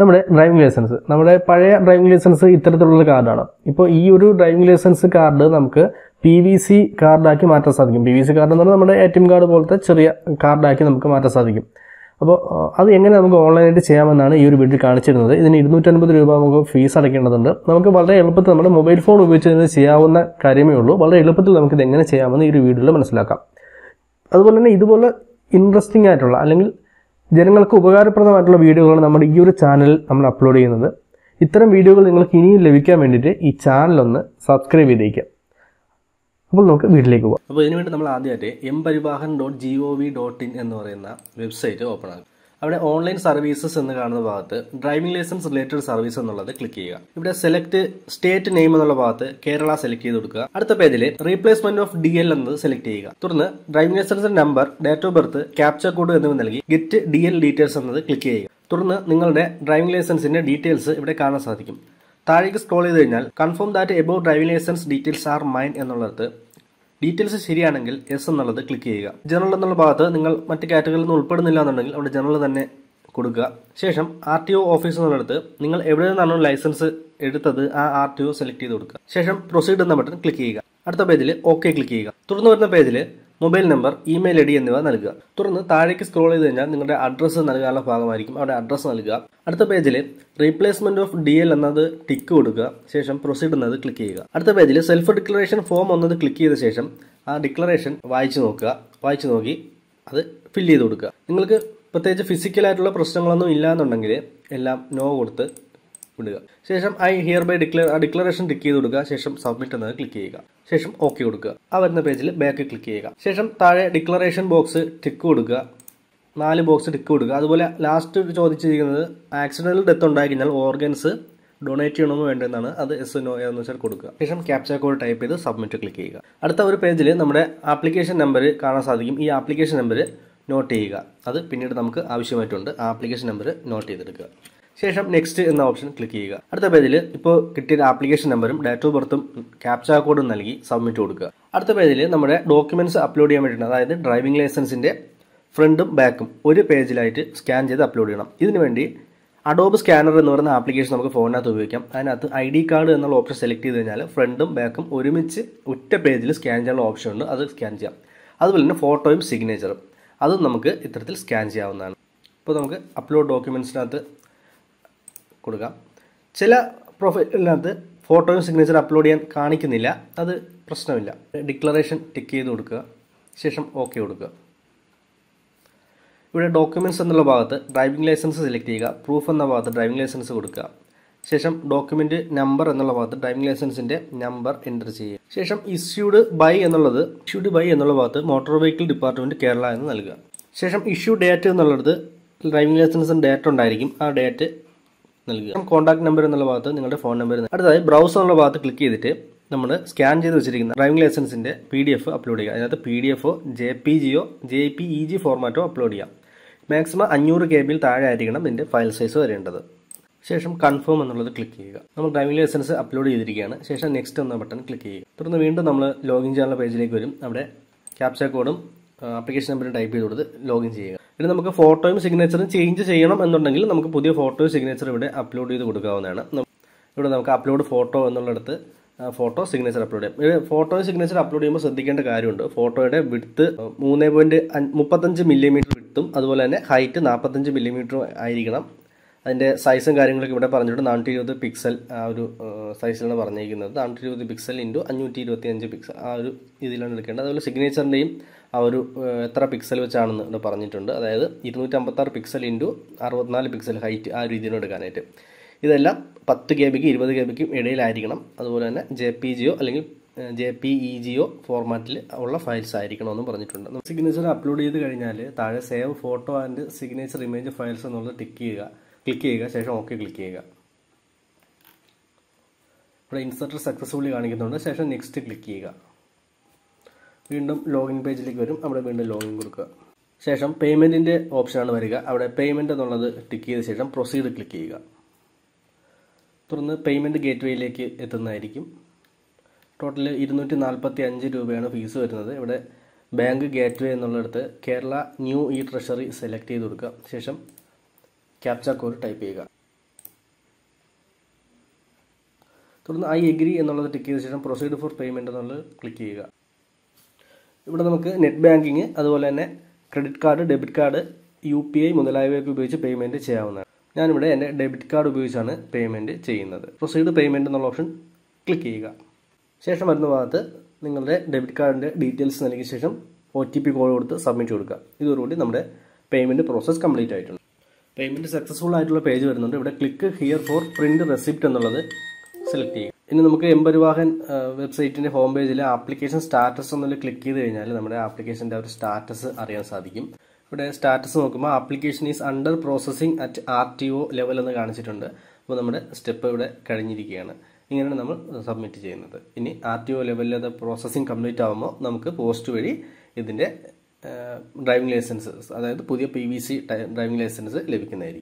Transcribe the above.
നമ്മുടെ driving licence നമ്മുടെ പഴയ ഡ്രൈവിംഗ് ലൈസൻസ് ഇത്തരത്തിലുള്ള കാർഡാണ് ഇപ്പോൾ ഈ ഒരു ഡ്രൈവിംഗ് ലൈസൻസ് കാർഡ് നമുക്ക് പി വി സി കാർഡാക്കി മാറ്റാൻ സാധിക്കും പി വി സി കാർഡ് എന്ന് പറഞ്ഞാൽ നമ്മുടെ എ ടി എം കാർഡ് പോലത്തെ ചെറിയ കാർഡാക്കി നമുക്ക് മാറ്റാൻ സാധിക്കും അപ്പോൾ അഹ് അത് എങ്ങനെ നമുക്ക് ഓൺലൈനായിട്ട് ചെയ്യാമെന്നാണ് ഈ ഒരു വീഡിയോ കാണിച്ചിരുന്നത് ഇതിന് ഇരുന്നൂറ്റൻപത് രൂപ നമുക്ക് ഫീസ് അടയ്ക്കേണ്ടതുണ്ട് നമുക്ക് വളരെ എളുപ്പത്തിൽ നമ്മുടെ മൊബൈൽ ഫോൺ ഉപയോഗിച്ച് ഇതിന് ചെയ്യാവുന്ന കാര്യമേ ഉള്ളൂ വളരെ എളുപ്പത്തിൽ നമുക്ക് ഇത് എങ്ങനെ ചെയ്യാമെന്ന് ഈ ഒരു വീഡിയോയിൽ മനസ്സിലാക്കാം അതുപോലെ തന്നെ ഇതുപോലെ ഇൻട്രസ്റ്റിംഗ് ആയിട്ടുള്ള അല്ലെങ്കിൽ ജനങ്ങൾക്ക് ഉപകാരപ്രദമായിട്ടുള്ള വീഡിയോകളാണ് നമ്മുടെ ഈ ഒരു ചാനലിൽ നമ്മൾ അപ്ലോഡ് ചെയ്യുന്നത് ഇത്തരം വീഡിയോകൾ നിങ്ങൾക്ക് ഇനിയും ലഭിക്കാൻ വേണ്ടിയിട്ട് ഈ ചാനലൊന്ന് സബ്സ്ക്രൈബ് ചെയ്തേക്കുക അപ്പോൾ നമുക്ക് വീട്ടിലേക്ക് പോകാം അപ്പോൾ ഇതിനുവേണ്ടി നമ്മൾ ആദ്യമായിട്ട് M Parivahan dot G O V dot in എന്ന് പറയുന്ന വെബ്സൈറ്റ് ഓപ്പൺ ആകും അവിടെ ഓൺലൈൻ സർവീസസ് എന്ന് കാണുന്ന ഭാഗത്ത് ഡ്രൈവിംഗ് ലൈസൻസ് റിലേറ്റഡ് സർവീസ് എന്നുള്ളത് ക്ലിക്ക് ചെയ്യുക ഇവിടെ സെലക്ട് സ്റ്റേറ്റ് നെയിം എന്നുള്ള ഭാഗത്ത് കേരള സെലക്ട് ചെയ്ത് കൊടുക്കുക അടുത്ത പേജിൽ റീപ്ലേസ്മെന്റ് ഓഫ് ഡി എൽ എന്നത് സെലക്ട് ചെയ്യുക തുടർന്ന് ഡ്രൈവിംഗ് ലൈസൻസിന്റെ number date of birth captcha code എന്നിവ നൽകി ഗെറ്റ് ഡി എൽ ഡീറ്റെയിൽസ് എന്നത് ക്ലിക്ക് ചെയ്യുക തുടർന്ന് നിങ്ങളുടെ ഡ്രൈവിംഗ് ലൈസൻസിന്റെ ഡീറ്റെയിൽസ് ഇവിടെ കാണാൻ സാധിക്കും താഴേക്ക് സ്ക്രോൾ ചെയ്ത് കഴിഞ്ഞാൽ confirm that above driving licence details are mine എന്നുള്ളത് ഡീറ്റെയിൽസ് ശരിയാണെങ്കിൽ എസ് എന്നുള്ളത് ക്ലിക്ക് ചെയ്യുക ജനറൽ എന്നുള്ള ഭാഗത്ത് നിങ്ങൾ മറ്റ് കാറ്റഗറിയിൽ നിന്ന് ഉൾപ്പെടുന്നില്ല എന്നുണ്ടെങ്കിൽ അവിടെ ജനറൽ തന്നെ കൊടുക്കുക ശേഷം ആർ ടി ഒ ഓഫീസ് എന്നുള്ളത് നിങ്ങൾ എവിടെ നിന്നാണോ ലൈസൻസ് എടുത്തത് ആ ആർ ടി ഒ സെലക്ട് ചെയ്ത് കൊടുക്കുക ശേഷം പ്രൊസീഡ് എന്ന ബട്ടൺ ക്ലിക്ക് ചെയ്യുക അടുത്ത പേജിൽ ഓക്കെ ക്ലിക്ക് ചെയ്യുക തുടർന്ന് വരുന്ന പേജിൽ mobile number email I D എന്നിവ നൽകുക തുടർന്ന് താഴേക്ക് സ്ക്രോൾ ചെയ്ത് കഴിഞ്ഞാൽ നിങ്ങളുടെ അഡ്രസ്സ് നൽകാനുള്ള ഭാഗമായിരിക്കും അവിടെ അഡ്രസ്സ് നൽകുക അടുത്ത പേജിൽ റീപ്ലേസ്മെന്റ് ഓഫ് ഡി എൽ എന്നത് ടിക്ക് കൊടുക്കുക ശേഷം പ്രൊസീഡ് എന്നത് ക്ലിക്ക് ചെയ്യുക അടുത്ത പേജിൽ സെൽഫ് ഡിക്ലറേഷൻ ഫോം എന്നത് ക്ലിക്ക് ചെയ്ത ശേഷം ആ ഡിക്ലറേഷൻ വായിച്ചു നോക്കുക വായിച്ചു നോക്കി അത് ഫില്ല് ചെയ്ത് കൊടുക്കുക നിങ്ങൾക്ക് പ്രത്യേകിച്ച് ഫിസിക്കലായിട്ടുള്ള പ്രശ്നങ്ങളൊന്നും ഇല്ല എന്നുണ്ടെങ്കിൽ എല്ലാം നോ കൊടുത്ത് വിടുക ശേഷം ഐ ഹിയർ ബൈ ഡിക്ലെയർ ആ ഡിക്ലറേഷൻ ടിക്ക് ചെയ്ത് കൊടുക്കുക ശേഷം സബ്മിറ്റ് എന്നത് ക്ലിക്ക് ചെയ്യുക ശേഷം ഓക്കെ കൊടുക്കുക ആ വരുന്ന പേജിൽ ബാക്ക് ക്ലിക്ക് ചെയ്യുക ശേഷം താഴെ ഡിക്ലറേഷൻ ബോക്സ് ടിക്ക് കൊടുക്കുക നാല് ബോക്സ് ടിക്ക് കൊടുക്കുക അതുപോലെ ലാസ്റ്റ് ചോദിച്ചിരിക്കുന്നത് ആക്സിഡന്റൽ ഡെത്ത് ഉണ്ടായി കഴിഞ്ഞാൽ ഓർഗൻസ് ഡൊണേറ്റ് ചെയ്യണമെന്ന് വേണ്ടതെന്നാണ് അത് എസ് നോ എന്ന് വെച്ചാൽ കൊടുക്കുക ശേഷം ക്യാപ്ചർ കോഡ് ടൈപ്പ് ചെയ്ത് സബ്മിറ്റ് ക്ലിക്ക് ചെയ്യുക അടുത്ത ഒരു പേജിൽ നമ്മുടെ ആപ്ലിക്കേഷൻ നമ്പർ കാണാൻ സാധിക്കും ഈ ആപ്ലിക്കേഷൻ നമ്പർ നോട്ട് ചെയ്യുക അത് പിന്നീട് നമുക്ക് ആവശ്യമായിട്ടുണ്ട് ആ ആപ്ലിക്കേഷൻ നമ്പർ നോട്ട് ചെയ്തെടുക്കുക ശേഷം നെക്സ്റ്റ് എന്ന ഓപ്ഷൻ ക്ലിക്ക് ചെയ്യുക അടുത്ത പേജിൽ ഇപ്പോൾ കിട്ടിയ ആപ്ലിക്കേഷൻ നമ്പറും ഡേറ്റ് ഓഫ് ബർത്തും ക്യാപ്ചർ കോഡും നൽകി സബ്മിറ്റ് കൊടുക്കുക അടുത്ത പേജിൽ നമ്മുടെ ഡോക്യുമെന്റ്സ് അപ്ലോഡ് ചെയ്യാൻ വേണ്ടിയിട്ട് അതായത് ഡ്രൈവിംഗ് ലൈസൻസിന്റെ ഫ്രണ്ടും ബാക്കും ഒരു പേജിലായിട്ട് സ്കാൻ ചെയ്ത് അപ്ലോഡ് ചെയ്യണം ഇതിനു വേണ്ടി അഡോബ് സ്കാനർ എന്ന് പറയുന്ന ആപ്ലിക്കേഷൻ നമുക്ക് ഫോണിനകത്ത് ഉപയോഗിക്കാം അതിനകത്ത് ഐ ഡി കാർഡ് എന്നുള്ള ഓപ്ഷൻ സെലക്ട് ചെയ്ത് കഴിഞ്ഞാൽ ഫ്രണ്ടും ബാക്കും ഒരുമിച്ച് ഒറ്റ പേജിൽ സ്കാൻ ചെയ്യാനുള്ള ഓപ്ഷൻ ഉണ്ട് അത് സ്കാൻ ചെയ്യാം അതുപോലെ തന്നെ ഫോട്ടോയും സിഗ്നേച്ചറും അതും നമുക്ക് ഇത്തരത്തിൽ സ്കാൻ ചെയ്യാവുന്നതാണ് ഇപ്പോൾ നമുക്ക് അപ്ലോഡ് ഡോക്യുമെൻറ്റ്സിനകത്ത് കൊടുക്കാം ചില പ്രൊഫൈലിനകത്ത് ഫോട്ടോയും സിഗ്നേച്ചർ അപ്ലോഡ് ചെയ്യാൻ കാണിക്കുന്നില്ല അത് പ്രശ്നമില്ല ഡിക്ലറേഷൻ ടിക്ക് ചെയ്ത് കൊടുക്കുക ശേഷം ഓക്കെ കൊടുക്കുക ഇവിടെ ഡോക്യുമെന്റ്സ് എന്നുള്ള ഭാഗത്ത് ഡ്രൈവിംഗ് ലൈസൻസ് സെലക്ട് ചെയ്യുക പ്രൂഫ് എന്ന ഭാഗത്ത് ഡ്രൈവിംഗ് ലൈസൻസ് കൊടുക്കുക ശേഷം ഡോക്യുമെന്റ് നമ്പർ എന്നുള്ള ഭാഗത്ത് ഡ്രൈവിംഗ് ലൈസൻസിന്റെ നമ്പർ എൻ്റർ ചെയ്യുക ശേഷം ഇഷ്യൂഡ് ബൈ എന്നുള്ളത് ഇഷ്യൂഡ് ബൈ എന്നുള്ള ഭാഗത്ത് മോട്ടോർ വെഹിക്കിൾ ഡിപ്പാർട്ട്മെന്റ് കേരള എന്ന് നൽകുക ശേഷം ഇഷ്യൂ ഡേറ്റ് എന്നുള്ളത് ഡ്രൈവിംഗ് ലൈസൻസിന് ഡേറ്റ് ഉണ്ടായിരിക്കും ആ ഡേറ്റ് നൽകുക കോൺടാക്ട് നമ്പർ എന്നുള്ള ഭാഗത്ത് നിങ്ങളുടെ ഫോൺ നമ്പർ അടുത്തതായി ബ്രൗസ് എന്നുള്ള ഭാഗത്ത് ക്ലിക്ക് ചെയ്തിട്ട് നമ്മൾ സ്കാൻ ചെയ്ത് വെച്ചിരിക്കുന്ന ഡ്രൈവിംഗ് ലൈസൻസിന്റെ പി ഡി എഫ് അപ്ലോഡ് ചെയ്യുക അതിനകത്ത് പി ഡി എഫോ ജെ പി ജിയോ ജെ പി ഇ ജി ഫോർമാറ്റോ അപ്ലോഡ് ചെയ്യാം മാക്സിമം അഞ്ഞൂറ് കെ ബിയിൽ താഴെ ആയിരിക്കണം ഇതിന്റെ ഫയൽ സൈസ് വരേണ്ടത് ശേഷം കൺഫേം എന്നുള്ളത് ക്ലിക്ക് ചെയ്യുക നമ്മൾ ഡ്രൈവിംഗ് ലൈസൻസ് അപ്ലോഡ് ചെയ്തിരിക്കുകയാണ് ശേഷം നെക്സ്റ്റ് എന്ന ബട്ടൺ ക്ലിക്ക് ചെയ്യുക തുടർന്ന് വീണ്ടും നമ്മൾ ലോഗിൻ ചെയ്യാനുള്ള പേജിലേക്ക് വരും അവിടെ ക്യാപ്ചർ കോഡും ആപ്ലിക്കേഷൻ നമ്പറും ടൈപ്പ് ചെയ്ത് കൊടുത്ത് ലോഗിൻ ചെയ്യുക ഇനി നമുക്ക് ഫോട്ടോയും സിഗ്നേച്ചറും ചേഞ്ച് ചെയ്യണം എന്നുണ്ടെങ്കിൽ നമുക്ക് പുതിയ ഫോട്ടോയും സിഗ്നേച്ചർ ഇവിടെ അപ്ലോഡ് ചെയ്ത് കൊടുക്കാവുന്നതാണ് നം- ഇവിടെ നമുക്ക് അപ്ലോഡ് ഫോട്ടോ എന്നുള്ളിടത്ത് ഫോട്ടോ സിഗ്നേച്ചർ അപ്ലോഡ് ചെയ്യാം ഇത് ഫോട്ടോയും സിഗ്നേച്ചർ അപ്ലോഡ് ചെയ്യുമ്പോൾ ശ്രദ്ധിക്കേണ്ട കാര്യമുണ്ട് ഫോട്ടോയുടെ വിഡ്ത്ത് മൂന്ന് പോയിന്റ് മുപ്പത്തഞ്ച് മില്ലിമീറ്റർ വിഡ്ത്തും അതുപോലെ തന്നെ ഹൈറ്റ് നാൽപ്പത്തഞ്ച് മില്ലിമീറ്റർ ആയിരിക്കണം അതിൻ്റെ സൈസും കാര്യങ്ങളൊക്കെ ഇവിടെ പറഞ്ഞിട്ട് നാനൂറ്റി ഇരുപത് പിക്സൽ ആ ഒരു സൈസിലാണ് പറഞ്ഞിരിക്കുന്നത് നാനൂറ്റി ഇരുപത് പിക്സൽ ഇൻറ്റു അഞ്ഞൂറ്റി ഇരുപത്തി അഞ്ച് പിക്സൽ ആ ഒരു രീതിയിലാണ് എടുക്കേണ്ടത് അതുപോലെ സിഗ്നേച്ചറിൻ്റെയും ആ ഒരു ഏഹ്, എത്ര പിക്സൽ വെച്ചാണെന്ന് ഇവിടെ പറഞ്ഞിട്ടുണ്ട് അതായത് ഇരുന്നൂറ്റമ്പത്താറ് പിക്സൽ ഇൻറ്റു അറുപത്തിനാല് പിക്സൽ ഹൈറ്റ് ആ രീതിയിലാണ് എടുക്കാനായിട്ട് ഇതെല്ലാം പത്ത് കെ ബിക്ക് ഇരുപത് കെ ബിക്കും ഇടയിലായിരിക്കണം അതുപോലെ തന്നെ ജെ പി ജിയോ അല്ലെങ്കിൽ ജെ പി ഇ ജിയോ ഫോർമാറ്റിൽ ഉള്ള ഫയൽസ് ആയിരിക്കണമെന്നും പറഞ്ഞിട്ടുണ്ട് സിഗ്നേച്ചർ അപ്ലോഡ് ചെയ്ത് കഴിഞ്ഞാൽ താഴെ save photo and signature image files എന്നുള്ളത് ടിക്ക് ചെയ്യുക ക്ലിക്ക് ചെയ്യുക ശേഷം ഓക്കെ ക്ലിക്ക് ചെയ്യുക ഇവിടെ ഇൻസർട്ടർ സക്സസ്ഫുള്ളി കാണിക്കുന്നുണ്ട് ശേഷം നെക്സ്റ്റ് ക്ലിക്ക് ചെയ്യുക വീണ്ടും ലോഗിൻ പേജിലേക്ക് വരും അവിടെ വീണ്ടും ലോഗിൻ കൊടുക്കുക ശേഷം പേയ്മെൻറ്റിൻ്റെ ഓപ്ഷനാണ് വരിക അവിടെ പേയ്മെൻറ്റ് എന്നുള്ളത് ടിക്ക് ചെയ്ത ശേഷം പ്രൊസീഡ് ക്ലിക്ക് ചെയ്യുക തുടർന്ന് പേയ്മെൻറ്റ് ഗേറ്റ് വേയിലേക്ക് എത്തുന്നതായിരിക്കും ടോട്ടൽ ഇരുന്നൂറ്റി നാൽപ്പത്തി അഞ്ച് രൂപയാണ് ഫീസ് വരുന്നത് ഇവിടെ ബാങ്ക് ഗേറ്റ് വേ എന്നുള്ളിടത്ത് Kerala new e treasury select ചെയ്ത് കൊടുക്കുക ശേഷം ക്യാപ്ച കോഡ് ടൈപ്പ് ചെയ്യുക തുടർന്ന് ഐ എഗ്രി എന്നുള്ളത് ടിക്ക് ചെയ്ത ശേഷം പ്രൊസീഡ് ഫോർ പേയ്മെൻറ്റ് എന്നുള്ളത് ക്ലിക്ക് ചെയ്യുക ഇവിടെ നമുക്ക് നെറ്റ് ബാങ്കിങ് അതുപോലെ തന്നെ credit card debit card U P I മുതലായവയൊക്കെ ഉപയോഗിച്ച് പേയ്മെൻറ്റ് ചെയ്യാവുന്നതാണ് ഞാനിവിടെ എൻ്റെ ഡെബിറ്റ് കാർഡ് ഉപയോഗിച്ചാണ് പേയ്മെൻറ്റ് ചെയ്യുന്നത് പ്രൊസീഡ് പേയ്മെൻറ്റ് എന്നുള്ള ഓപ്ഷൻ ക്ലിക്ക് ചെയ്യുക ശേഷം വരുന്ന ഭാഗത്ത് നിങ്ങളുടെ ഡെബിറ്റ് കാർഡിൻ്റെ ഡീറ്റെയിൽസ് നൽകിയ ശേഷം ഒ ടി പി കോഡ് കൊടുത്ത് സബ്മിറ്റ് കൊടുക്കുക ഇതോടുകൂടി നമ്മുടെ പേയ്മെൻറ്റ് പ്രോസസ്സ് കംപ്ലീറ്റ് ആയിട്ടുണ്ട് പേയ്മെൻറ്റ് സക്സസ്ഫുൾ ആയിട്ടുള്ള പേജ് വരുന്നുണ്ട് ഇവിടെ click here for print receipt എന്നുള്ളത് സെലക്ട് ചെയ്യുക ഇനി നമുക്ക് എംപരിവാഹൻ വെബ്സൈറ്റിന്റെ ഹോം പേജിലെ ആപ്ലിക്കേഷൻ സ്റ്റാറ്റസ് എന്നതിൽ ക്ലിക്ക് ചെയ്ത് കഴിഞ്ഞാൽ നമ്മുടെ ആപ്ലിക്കേഷന്റെ ഒരു സ്റ്റാറ്റസ് അറിയാൻ സാധിക്കും ഇവിടെ സ്റ്റാറ്റസ് നോക്കുമ്പോൾ application is under processing at R T O level എന്ന് കാണിച്ചിട്ടുണ്ട് അപ്പോൾ നമ്മുടെ സ്റ്റെപ്പ് ഇവിടെ കഴിഞ്ഞിരിക്കുകയാണ് ഇങ്ങനെയാണ് നമ്മൾ സബ്മിറ്റ് ചെയ്യുന്നത് ഇനി ആർ ടി ഒ ലെവലിൽ അത് പ്രോസസ്സിംഗ് കംപ്ലീറ്റ് ആകുമ്പോൾ നമുക്ക് പോസ്റ്റ് വഴി ഇതിൻ്റെ ഡ്രൈവിംഗ് ലൈസൻസ് അതായത് പുതിയ P V C driving licence ലഭിക്കുന്നതായിരിക്കും